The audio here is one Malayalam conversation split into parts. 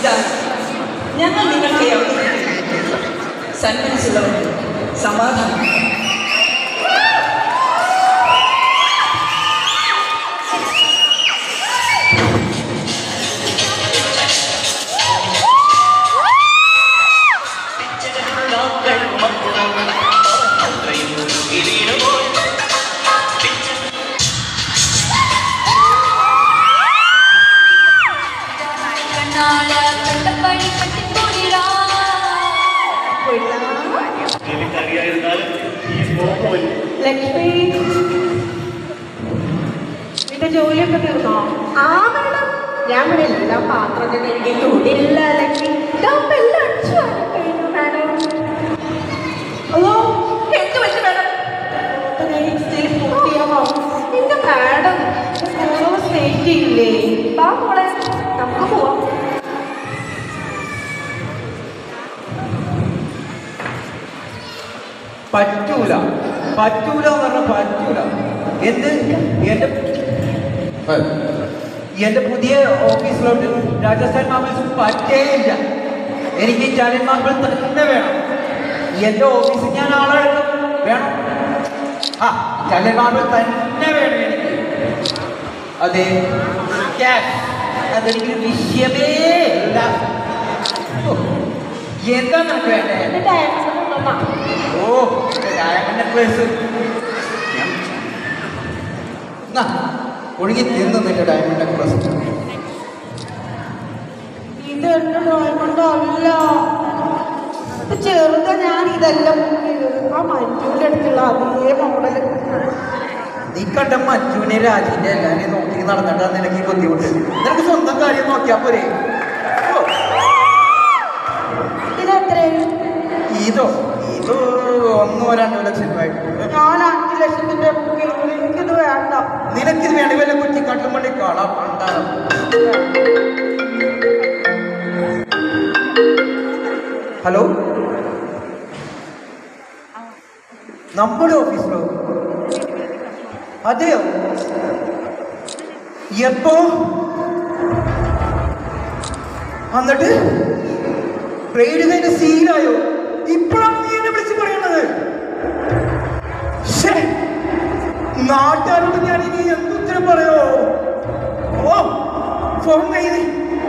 നമസ്കാരം ഞങ്ങൾ നിങ്ങൾക്ക് ഈ അവസരം സന്മനസ്സുള്ളവർ സമാധാനം കണ്ണാള കണ്ടപ്പടി കട്ടിപ്പോടിടാ എനിക്കറിയായിരുന്നാലും ഈ മോഹൻ ലക്ഷ്മി നിന്റെ ജോലിയൊക്കെ തീർന്നോ ആ മേഡം ഞാൻ ഇവിടെ എല്ലാ പാത്രം കഴുകി തുണിയില്ല ലക്ഷ്മി ഇതാവുമ്പോ എല്ലാം അടിച്ചു വാരി കഴിഞ്ഞു മാഡം അയ്യോ എന്ത് പറ്റി മാഡം പൂർത്തിയാമോ എന്റെ മാഡം ഓരോ സ്റ്റേറ്റ് ഇല്ലേ വാ മോളെ നമുക്ക് പോവാം പറ്റൂല പറ്റൂല എന്ന് പറഞ്ഞാൽ പറ്റൂല എന്ത് എന്റെ എന്റെ പുതിയ ഓഫീസിലോട്ട് രാജസ്ഥാൻ മാർബിൾസ് പറ്റേയില്ല എനിക്ക് ഇറ്റാലിയൻ മാർബിൾ തന്നെ വേണം എന്റെ ഓഫീസിൽ ഞാൻ ആളെടുക്കും വേണം ആ ഇറ്റാലിയൻ മാർബിൾ തന്നെ വേണം എനിക്ക് അതെ ക്യാഷ് അതെനിക്ക് വിഷയമേ ഇല്ല ഓ, എന്താ നമുക്ക് വേണ്ടേ എന്റെ ഡയറക്ഷൻ ഉണ്ടോ ഓ ഡയമണ്ട് നെക്ലേസ് ഒഴുകി തീർന്നു നിന്റെ ഡയമണ്ട് നെക്ലേസ് ഇത് എന്റെ ഡയമണ്ട് അല്ല ഇത് ചെറുത ഞാൻ ഇതെല്ലാം book ചെയ്തത്. ആ മഞ്ജുവിന്റെ അടുത്തുള്ള അതേ മോഡല് നീ കണ്ട മഞ്ജുവിനെ രാജിന്റെ എല്ലാവരെയും നോക്കി നടന്നിട്ടാ നിനക്ക് ഈ ബുദ്ധിമുട്ട് നിനക്ക് സ്വന്തം കാര്യം നോക്കിയാ പോരെ ഓ, ഇത് എത്രയും ഇതോ ഇത് ഒന്നോ രണ്ടോ ലക്ഷം രൂപ ഞാൻ അഞ്ച് ലക്ഷത്തിന്റെ ബുക്ക് ചെയ്തത് എനിക്കിത് വേണ്ട നിനക്കിത് വേണ്ടി വല്ല കുറ്റിക്കാട്ടും വേണ്ടി കാണാം പണ്ടാണ് ഹലോ നമ്മുടെ ഓഫീസിലോ അതെയോ എപ്പോ എന്നിട്ട് ട്രേഡ് കഴിഞ്ഞ സീലായോ ഇപ്പോഴാണ് നീ എന്നെ വിളിച്ച് പറയണത് ശ്ശേ, നാട്ടുകാരോട് ഞാൻ ഇനി എന്തുത്തരം പറയോ ഓ ഫോൺ ചെയ്ത്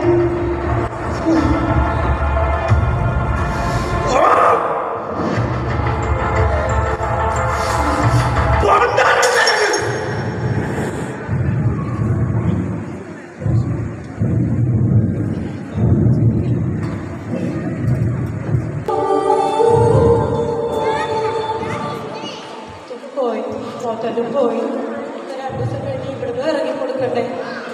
പോയി ഹോട്ടലിൽ പോയി രണ്ടു ദിവസം കഴിഞ്ഞ് ഇവിടുന്ന് ഇറങ്ങി കൊടുക്കട്ടെ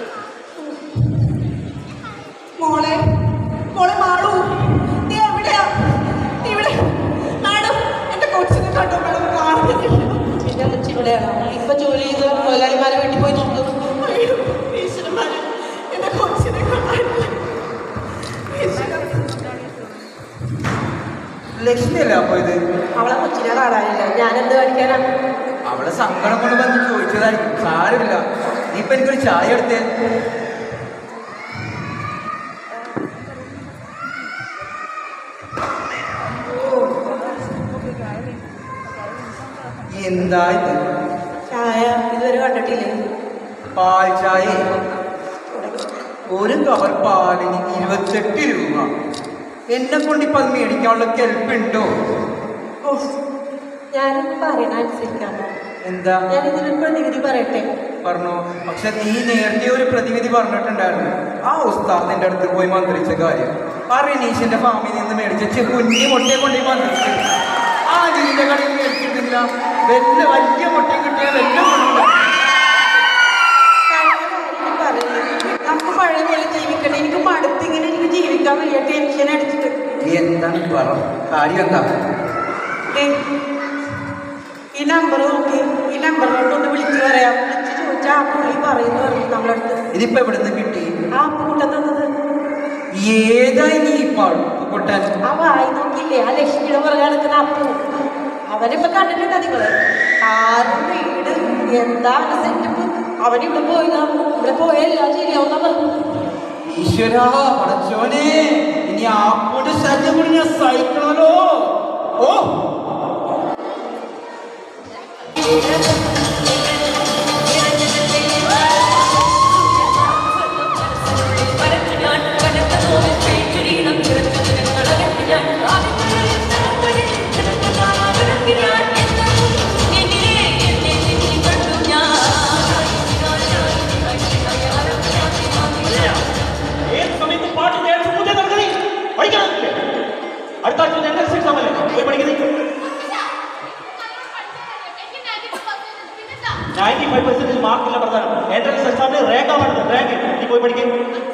മോളെ മോളെ മാളു നീ എവിടെയാ നീ ഇവിടെ മാഡം എന്റെ കൊച്ചിനെ കണ്ടോ മാഡം കാണുന്നില്ല എന്റെ അച്ഛൻ ഇവിടെയാണ് ഇപ്പൊ ജോലി ചെയ്ത് മുതലാളിമാരെ വീട്ടിൽ പോയി നോക്കുന്നു അയ്യോ, ഈശ്വരന്മാരെ, എന്റെ കൊച്ചിനെ കാണാനില്ല ലക്ഷ്മി അല്ല അപ്പൊ ഇത് അവളെ കൊച്ചിനെ കാണാനില്ല ഞാനെന്ത് കാണിക്കാനാ അവളെ സങ്കടം കൊണ്ട് വന്ന് ചോദിച്ചതായിരിക്കും സാരമില്ല നീ ഇപ്പൊ എനിക്കൊരു ചായ എടുത്തേ എന്താ ഇത് ചായ ഇതുവരെ കണ്ടിട്ടില്ലേ പാൽ ചായ ഒരു കവർ പാലിന് ഇരുപത്തെട്ട് രൂപ എന്നെ കൊണ്ട് ഇപ്പൊ അത് മേടിക്കാനുള്ള കെൽപ്പുണ്ടോ ഓ, ഞാനൊന്ന് പറയണ അനുസരിക്കാമോ എന്താ ഞാൻ ഇതിനൊരു പ്രതിവിധി പറയട്ടെ പറഞ്ഞു പക്ഷെ നീ നേരത്തെ ഒരു പ്രതിവിധി പറഞ്ഞിട്ടുണ്ടായിരുന്നു ആ ഉസ്താദ് നിന്റെ അടുത്ത് പോയി മന്ത്രിച്ച കാര്യം ആ റിനീഷിന്റെ ഫാമിൽ നിന്ന് മേടിച്ച ചെ- കുഞ്ഞി മുട്ടയെ കൊണ്ടുപോയി മന്ത്രിച്ചു ആ നീന്റെ കടയിൽ മേടിച്ചിട്ടില്ല വലിയ വലിയ മുട്ടയും കിട്ടിയ വലിയ ഗുണമുണ്ട്. കഴിഞ്ഞ കാര്യം പറയുന്നത് നമുക്ക് പഴയ പോലെ ജീവിക്കണം എനിക്ക് മടുത്ത് ഇങ്ങനെ എനിക്ക് ജീവിക്കാൻ വയ്യ ടെൻഷൻ അടിച്ചിട്ട് നീ എന്താണ് പറ കാര്യം എന്താ ദേ, ഈ നമ്പർ നോക്കി ഈ നമ്പറിലോട്ട് ഒന്ന് വിളിച്ചു പറയാം വിളിച്ച് ചോദിച്ചാൽ ആ പുള്ളി പറയുന്നു പറഞ്ഞു നമ്മളടുത്ത് ഇതിപ്പോ എവിടുന്ന് കിട്ടി ആ കൂട്ടം തന്നത് ഏതായി നീ പൊട്ടാൻ ആ വായി നോക്കിയില്ലേ ആ ലക്ഷ്മിയുടെ പുറകെ നടക്കുന്ന അപ്പു അവനിപ്പോ കണ്ടിട്ടുണ്ടോ നിങ്ങള് ആരും വീട് എന്താണ് സെറ്റപ്പ് അവൻ ഇവിടെ പോയി കാണും. ഇവിടെ പോയാൽ എല്ലാം ശരിയാവുന്ന പറഞ്ഞു ഈശ്വരാ പടച്ചോനെ ഇനി ആപ്പോന്റെ ശല്യം കൂടി ഞാൻ സഹിക്കണമല്ലോ ഓ ഞാൻ കനത്ത നോവിൽ പേറ്റൊരീണം നിറച്ചു നിങ്ങളകറ്റി ഞാൻ ഞാൻ എന്നും എന്നെ എന്നെ നീ കണ്ടു ഞാൻ ഏത് സമയത്ത് പാട്ട് ഡാൻസ് പൂജ നടക്കണേ പഠിക്കണമെന്നില്ലേ അടുത്ത ആഴ്ച ഞങ്ങൾ എക്സാം അല്ലേ പോയി പഠിക്കുന്നത് നയൻറ്റി ഫൈവ് പെർസെന്റേജ് മാർക്കില്ല പ്രധാനം എൻട്രൻസ് എക്സാമിന് റാങ്ക് ആവണത് റാങ്ക് നീ പോയി പഠിക്കും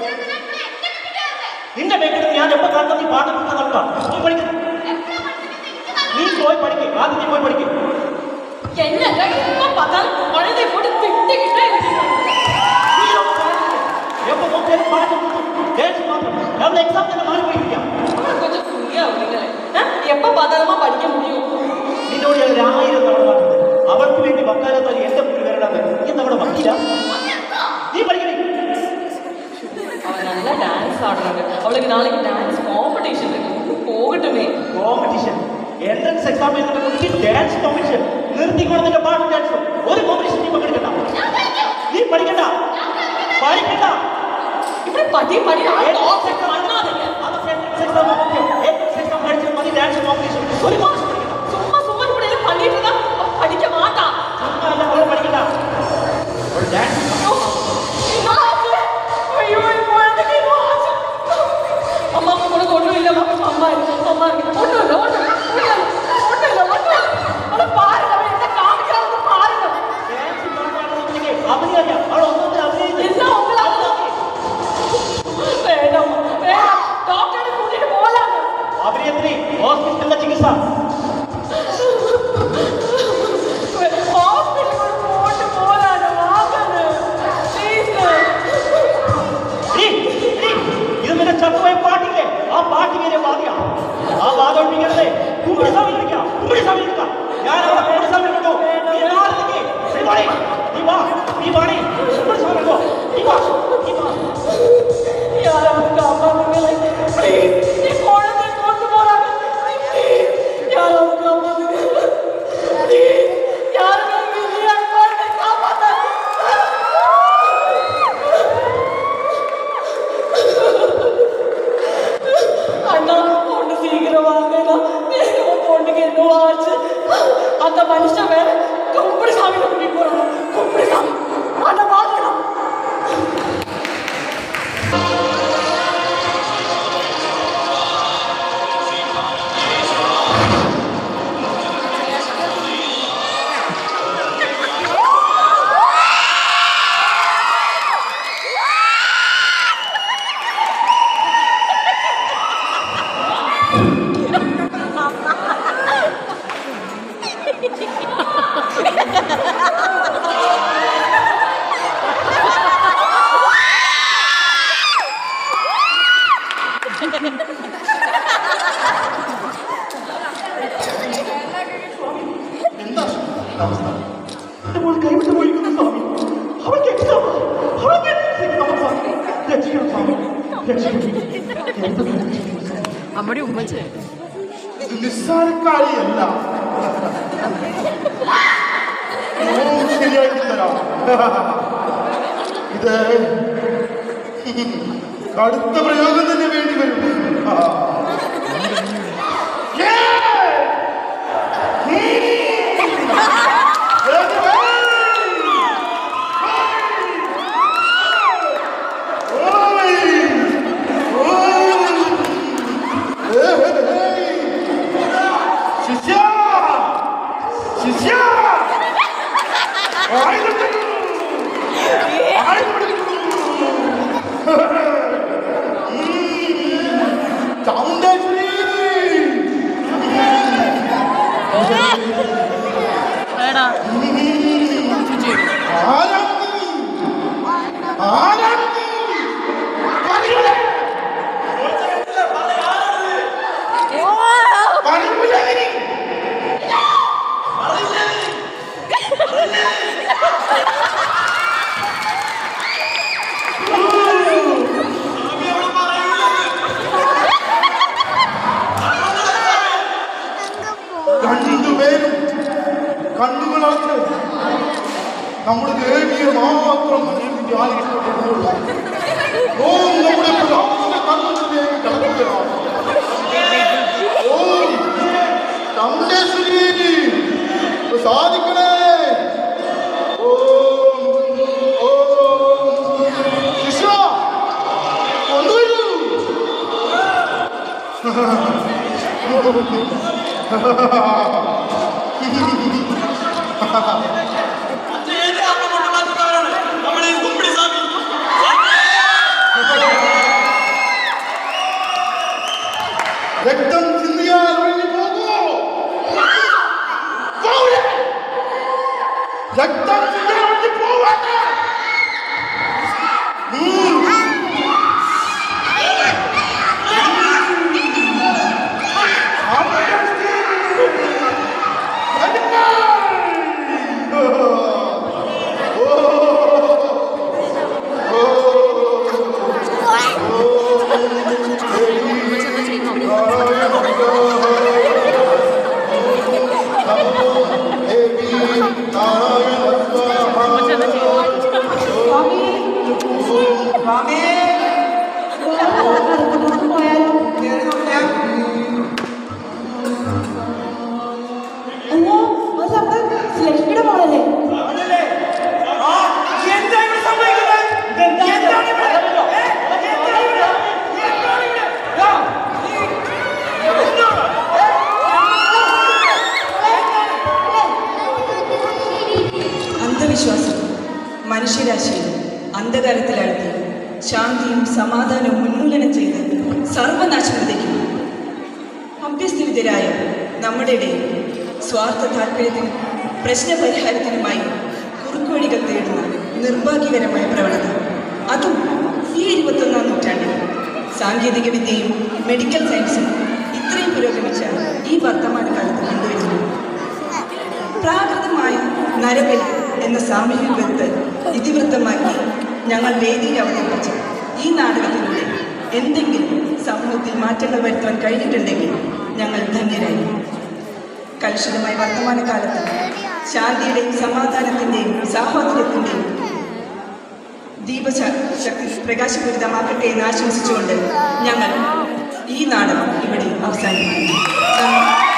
നിന്റെ മേഖല ഞാൻ എപ്പോ കാണുന്ന നീ പാട്ട് പുസ്തകം നടക്കാം പോയി പഠിക്കും നീ പോയി പഠിക്കും ആദ്യം നീ പോയി പഠിക്കും എന്നല്ല എപ്പോ பார்த்தால் குழந்தை போட்டு திட்டிக்கிட்டே இருக்கீங்க നീ ഒന്ന് കാണുന്നില്ലേ? എപ്പോ നോക്കിയാലും പാട്ട് ഡാൻസ് മാത്രം നമ്മൾ എക്സാം തന്നെ മാറി പോയിരിക്കാം அவனுக்கு கொஞ்சம் புரியா அப்படிங்களே எப்ப பார்த்தாலுமா படிக்க முடியும் നിന്നോട് ഞാൻ ഒരു ആയിരം തവണ പറഞ്ഞത് അവൾക്ക് വേണ്ടി വക്കാലത്താൽ എന്റെ മുന്നിൽ വരണമെന്ന് നീ നമ്മുടെ വക്കീല നീ പഠിക്കണേ அவன் நல்லா டான்ஸ் ஆடுறாங்க அவளுக்கு நாளைக்கு டான்ஸ் காம்படிஷன் இருக்கு போகட்டுமே കോമ്പറ്റീഷൻ എൻട്രൻസ് എക്സാം എഴുതുന്ന ഡാൻസ് കോമ്പറ്റീഷൻ നിർത്തിക്കൊണ്ട് നിന്റെ പാട്ടും ഡാൻസും ഒരു കോമ്പറ്റീഷൻ നീ പങ്കെടുക്കണ്ട നീ പഠിക്കണ്ട പഠിക്കണ്ട இப்படி படி படி Entrance exam അല്ലാതില്ല. അതൊക്കെ entrance exam ആണ് മുഖ്യം. Entrance exam പഠിച്ചാൽ മതി dance competition. ഒരു മാസം പഠിക്കണം. சும்மா சும்மா இப்படி எல்லாம் பண்ணிட்டு தான் அவ படிக்க மாட்டான் ചുമ്മാ അല്ല, അവള് പഠിക്കണ്ട. അവൾ dance ஐயோ என் குழந்தைக்கு இன்னும் ஆச்சு. அம்மா அம்மா உனக்கு ஒண்ணும் இல்ல அம்மா அம்மா இருக்கு, அம்மா இருக்கு. ஒண்ணும் இல்ல ஒண்ணும் இல்ல ஒண்ணும் இல்ல ஒண்ணும் இல்ல ஒண்ணும் இல்ல அவளை பாருங்க அவன் என்ன காமிக்கிறான்னு பாருங்க dance പാട്ടാണെന്നുണ്ടെങ്കിൽ അഭിനയമല്ല. അവൾ ഒന്നൊന്നിനും അഭിനയിച്ച് எல்லாம் உங்களால വേണം വേണം ഡോക്ടറെ കൂട്ടിട്ട് പോലാണ് അഭിനയത്തിന് ഹോസ്പിറ്റലിലെ ചികിത്സ ഹോസ്പിറ്റലിൽ പോയിട്ട് പോലാണ് വാങ്ങാന് പ്ലീസ് എടീ, എടീ, ഇത് നിന്റെ ചത്തുപോയ പാട്ടില്ലേ ആ പാട്ട് പേരെ വാദിയ ആ വാദം ഒഴിപ്പിക്കരുതേ കുമ്പിടി സ്വാമി വിളിക്കാം കുമ്പിടി സ്വാമി വിളിക്കാം ഞാൻ അവിടെ കുമ്പിടി സ്വാമി വിളിക്കോ നീ നാളെ നിൽക്കേ നീ വാടി നീ വാ നീ വാടി കുമ്പിടി സ്വാമി വിളിക്കോ നീ വാ നീ വാ யாராவது காப்பாத்துங்களே ப்ளீஸ் என் குழந்தை கொண்டு போறாங்க ப்ளீஸ் யாராவது காப்பாத்துங்க ப்ளீஸ் யாருமே இல்லையா என் குழந்தை காப்பாத்த அண்ணா பொண்ணு சீக்கிரம் வாங்கண்ணா உன் பொண்ணுக்கு என்ன ஆச்சு அந்த மனுஷன் வேற கும்பிடி சாமி கூட்டிட்டு போறான் கும்பிடி சாமி அண்ணா வாங்கண்ணா എന്താ അവസ്ഥ അവൾ കൈവിട്ട് പോയിരിക്കുന്നു സ്വാമി അവൾക്ക് എക്സാം അവൾക്ക് എക്സാം സ്വാമി രക്ഷിക്കണം സ്വാമി രക്ഷിക്കണം ഇത് നിസ്സാരക്കാരിയല്ല ഓ, ശരിയാക്കി തരാം ഇത് കടുത്ത പ്രയോഗം തന്നെ വേണ്ടി വരും ആ. ഏ! ശിഷ്യ ശിഷ്യ ആയിരത്തിൽ ആയിരത്തിൽ ചൗണ്ടേശ്വരി ആരാണ് നീ? ആരാണ് നീ? പറയൂലേ? പറയൂലേ നീ? കണ്ണുകൾ അടച്ച് നമ്മുടെ ദേവിയെ മാത്രം മനസ്സിൽ ധ്യാനിക്കപ്പെടുകയുള്ളൂ ഓം നമ്മുടെ പ്രധാനത്തിന്റെ കണ്ണുകളിലേക്ക് കടക്കുകയാണ് ഓം ചമുണ്ടേശ്വരി സാധിക്കണേ ഓം ഓം ശിഷ്യ കൊണ്ടുവരൂ രക്തം ചിന്തിയാൽ ഒഴിഞ്ഞു പോകുമോ പോവില്ല. രക്തം ചിന്തിയാൽ ഒഴിഞ്ഞു പോവാത്ത അയ്യോ അത് നമ്മുടെ ലക്ഷ്മിയുടെ മോളല്ലേ എന്താ ഇവിടെ സംഭവിക്കുന്നത് എന്താണ് ഇവിടെ ഏ? എന്താണ് ഇവിടെ? എന്താണ് ഇവിടെ? ആ, അന്ധവിശ്വാസം മനുഷ്യരാശിയെ അന്ധകാരത്തിലാഴ്ത്തി ശാന്തിയും സമാധാനവും ഉന്മൂലനം ചെയ്ത് സർവനാശം വിതയ്ക്കുന്നു അഭ്യസ്തവിദ്യരായ നമ്മുടെ ഇടയിൽ സ്വാർത്ഥ താല്പര്യത്തിനും പ്രശ്നപരിഹാരത്തിനുമായി കുറുക്കുവഴികൾ തേടുന്ന നിർഭാഗ്യകരമായ പ്രവണത അതും ഈ ഇരുപത്തൊന്നാം നൂറ്റാണ്ടിൽ സാങ്കേതിക വിദ്യയും മെഡിക്കൽ സയൻസും ഇത്രയും പുരോഗമിച്ച ഈ വർത്തമാനകാലത്ത് കണ്ടുവരുന്നു പ്രാകൃതമായ നരബലി എന്ന സാമൂഹിക ബന്ധ ഇതിവൃത്തമാക്കി ഞങ്ങൾ വേദിയിൽ അവതരിപ്പിച്ച ഈ നാടകത്തിലൂടെ എന്തെങ്കിലും സമൂഹത്തിൽ മാറ്റങ്ങൾ വരുത്താൻ കഴിഞ്ഞിട്ടുണ്ടെങ്കിൽ ഞങ്ങൾ ധന്യരായി കലുഷിതമായ വർത്തമാനകാലത്ത് ശാന്തിയുടെയും സമാധാനത്തിൻ്റെയും സാഹോദര്യത്തിൻ്റെയും ദീപശക്തി പ്രകാശപൂരിതമാക്കട്ടെ എന്ന് ആശംസിച്ചുകൊണ്ട് ഞങ്ങൾ ഈ നാടകം ഇവിടെ അവസാനിപ്പിക്കുന്നു നന്ദി.